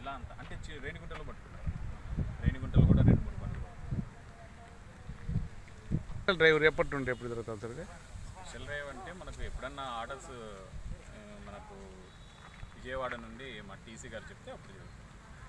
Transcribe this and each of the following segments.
జిల్లా అంతా అంటే చి- రేణిగుంటలో పట్టుకున్నారు రేణిగుంటలో కూడా రెండు మూడు బండ్లు డ్రైవర్ ఎప్పటి నుండి ఎప్పుడు జరుగుతుంది సార్ ఇది స్పెషల్ డ్రైవ్ అంటే మనకు ఎప్పుడన్నా ఆర్డర్స్ ఆ, మనకు విజయవాడ నుండి మా టీసీ గారు చెప్తే అప్పుడు జరుగుతుంది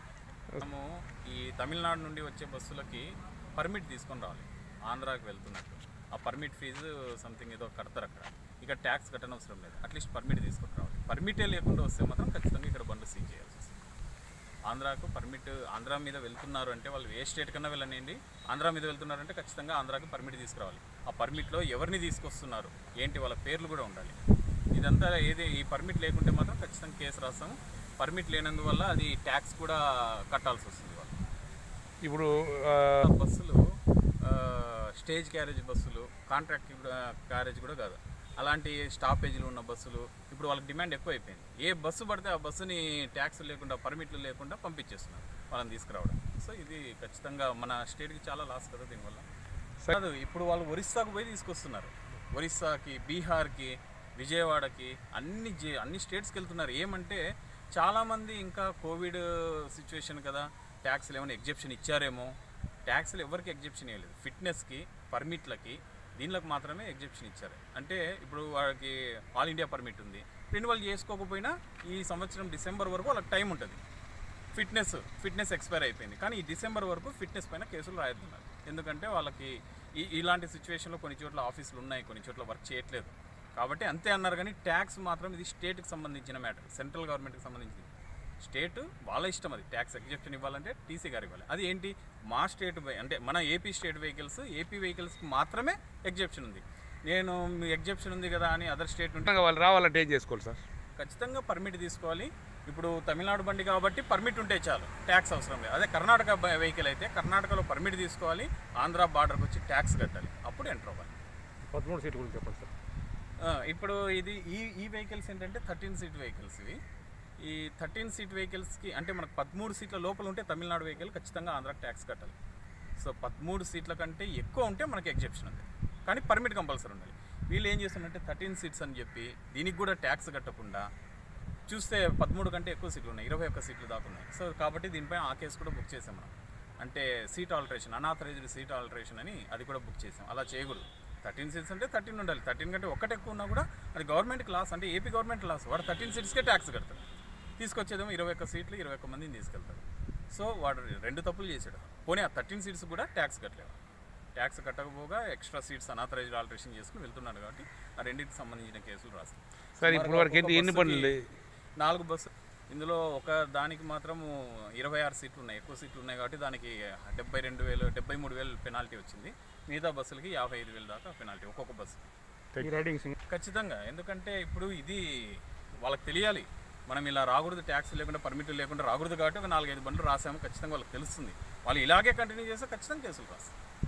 మనము ఈ తమిళనాడు నుండి వచ్చే బస్సులకి పర్మిట్ తీసుకొని రావాలి ఆంధ్రాకి వెళ్తున్నట్టు ఆ పర్మిట్ ఫీజు సంథింగ్ ఏదో కడతారు అక్కడ ఇక ట్యాక్స్ కట్టనవసరం లేదు అట్లీస్ట్ పర్మిట్ తీసుకొని రావాలి పర్మిటే లేకుండా వస్తే మాత్రం ఖచ్చితంగా ఇక్కడ బండ్లు సీజ్ చేయాల్సి వస్తుంది ఆంధ్రాకు పర్మిట్ ఆంధ్రా మీద వెళ్తున్నారు అంటే వాళ్ళు ఏ స్టేట్ కన్నా వెళ్ళనండి ఆంధ్రా మీద వెళ్తున్నారంటే ఖచ్చితంగా ఆంధ్రాకి పర్మిట్ తీసుకురావాలి ఆ పర్మిట్లో ఎవరిని తీసుకొస్తున్నారు ఏంటి వాళ్ళ పేర్లు కూడా ఉండాలి ఇదంతా ఏది ఈ పర్మిట్ లేకుంటే మాత్రం ఖచ్చితంగా కేసు రాస్తాము పర్మిట్ లేనందువల్ల అది ట్యాక్స్ కూడా కట్టాల్సి వస్తుంది వాళ్ళు ఇప్పుడు ఆ, బస్సులు ఆ, స్టేజ్ క్యారేజ్ బస్సులు కాంట్రాక్ట్ క్యారేజ్ కూడా కాదు అలాంటి స్టాపేజీలు ఉన్న బస్సులు ఇప్పుడు వాళ్ళకి డిమాండ్ ఎక్కువ అయిపోయింది ఏ బస్సు పడితే ఆ బస్సుని ట్యాక్స్ లేకుండా పర్మిట్లు లేకుండా పంపించేస్తున్నారు వాళ్ళని తీసుకురావడం సో ఇది ఖచ్చితంగా మన స్టేట్కి చాలా లాస్ కదా దీనివల్ల కాదు ఇప్పుడు వాళ్ళు ఒరిస్సాకు పోయి తీసుకొస్తున్నారు ఒరిస్సాకి బీహార్కి విజయవాడకి అన్ని జే- అన్ని స్టేట్స్కి వెళ్తున్నారు ఏమంటే చాలామంది ఇంకా కోవిడ్ సిచ్యువేషన్ కదా ట్యాక్స్లు ఏమైనా ఎగ్జెప్షన్ ఇచ్చారేమో ట్యాక్స్లు ఎవరికి ఎగ్జెప్షన్ ఇవ్వలేదు ఫిట్నెస్కి పర్మిట్లకి దీనిలకు మాత్రమే ఎగ్జెప్షన్ ఇచ్చారు అంటే ఇప్పుడు వాళ్ళకి ఆల్ ఇండియా పర్మిట్ ఉంది రెన్యువల్ చేసుకోకపోయినా ఈ సంవత్సరం డిసెంబర్ వరకు వాళ్ళకి టైం ఉంటుంది ఫిట్నెస్ ఫిట్నెస్ ఎక్స్పైర్ అయిపోయింది కానీ ఈ డిసెంబర్ వరకు ఫిట్నెస్ పైన కేసులు రాయొద్దున్నారు ఎందుకంటే వాళ్ళకి ఈ ఇలాంటి సిచ్యువేషన్లో కొన్ని చోట్ల ఆఫీసులు ఉన్నాయి కొన్ని చోట్ల వర్క్ చేయట్లేదు కాబట్టి అంతే అన్నారు కానీ ట్యాక్స్ మాత్రం ఇది స్టేట్కి సంబంధించిన మ్యాటర్ సెంట్రల్ గవర్నమెంట్కి సంబంధించింది స్టేట్ వాళ్ళ ఇష్టం అది ట్యాక్స్ ఎగ్జెప్షన్ ఇవ్వాలంటే టీసీ గారు ఇవ్వాలి అది ఏంటి మా స్టేట్ వే- అంటే మన ఏపీ స్టేట్ వెహికల్స్ ఏపీ వెహికల్స్కి మాత్రమే ఎగ్జెప్షన్ ఉంది నేను మీ ఎగ్జెప్షన్ ఉంది కదా అని అదర్ స్టేట్ నుండి ఖచ్చితంగా వాళ్ళు రావాలంటే ఏం చేసుకోవాలి సార్ ఖచ్చితంగా పర్మిట్ తీసుకోవాలి ఇప్పుడు తమిళనాడు బండి కాబట్టి పర్మిట్ ఉంటే చాలు ట్యాక్స్ అవసరం లేదు అదే కర్ణాటక బ- వెహికల్ అయితే కర్ణాటకలో పర్మిట్ తీసుకోవాలి ఆంధ్ర బార్డర్కి వచ్చి ట్యాక్స్ కట్టాలి అప్పుడు ఎంటర్ అవ్వాలి పదమూడు సీట్ గురించి చెప్పండి సార్ ఆ, ఇప్పుడు ఇది ఈ ఈ వెహికల్స్ ఏంటంటే థర్టీన్ సీట్ వెహికల్స్ ఇవి ఈ థర్టీన్ సీట్ వెహికల్స్కి అంటే మనకు పదమూడు సీట్ల లోపల ఉంటే తమిళనాడు వెహికల్ ఖచ్చితంగా ఆంధ్రాకి ట్యాక్స్ కట్టాలి సో పదమూడు సీట్ల కంటే ఎక్కువ ఉంటే మనకి ఎగ్జెప్షన్ ఉంది కానీ పర్మిట్ కంపల్సరీ ఉండాలి వీళ్ళు ఏం చేస్తున్నారంటే థర్టీన్ సీట్స్ అని చెప్పి దీనికి కూడా ట్యాక్స్ కట్టకుండా చూస్తే పదమూడు కంటే ఎక్కువ సీట్లు ఉన్నాయి ఇరవై ఒక్క సీట్లు దాకా ఉన్నాయి సో కాబట్టి దీనిపై ఆ కేసు కూడా బుక్ చేసాం మనం అంటే seat alteration unauthorised seat alteration అని అది కూడా బుక్ చేసాం అలా చేయకూడదు థర్టీన్ సీట్స్ అంటే థర్టీన్ ఉండాలి థర్టీన్ కంటే ఒక్కటి ఎక్కువ ఉన్నా కూడా అది గవర్నమెంట్ లాస్ అంటే ఏపీ గవర్నమెంట్ లాస్ వాడు థర్టీన్ సీట్స్కే ట్యాక్స్ కడతాడు తీసుకొచ్చేదేమో ఇరవై ఒక్క సీట్లు ఇరవై ఒక్క మందిని తీసుకెళ్తాడు సో వాడు రెండు తప్పులు చేసాడు పోనీ ఆ థర్టీన్ సీట్స్ కూడా ట్యాక్స్ కట్టలేవు ట్యాక్స్ కట్టకపోగా ఎక్స్ట్రా సీట్స్ అనాథరైజ్డ్ ఆల్టరేషన్ చేసుకుని వెళ్తున్నాడు కాబట్టి ఆ రెండింటికి సంబంధించిన కేసులు రాస్తాం సార్ ఇప్పుడు వరకు ఎన్ని ఎన్ని పనులు నాలుగు బస్సు ఇందులో ఒక దానికి మాత్రం ఇరవై ఆరు సీట్లు ఉన్నాయి ఎక్కువ సీట్లు ఉన్నాయి కాబట్టి దానికి డెబ్బై రెండు వేలు డెబ్బై మూడు వేలు పెనాల్టీ వచ్చింది మిగతా బస్సులకి యాభై ఐదు వేలు దాకా పెనాల్టీ ఒక్కొక్క బస్సు ఈ రైడింగ్ సింగ్ ఖచ్చితంగా ఎందుకంటే ఇప్పుడు ఇది వాళ్ళకి తెలియాలి మనం ఇలా రాకూడదు ట్యాక్స్ లేకుండా పర్మిట్ లేకుండా రాకూడదు కాబట్టి ఒక నాలుగైదు బండ్లు రాసాము ఖచ్చితంగా వాళ్ళకి తెలుస్తుంది వాళ్ళు ఇలాగే కంటిన్యూ చేస్తే ఖచ్చితంగా కేసులు రాస్తారు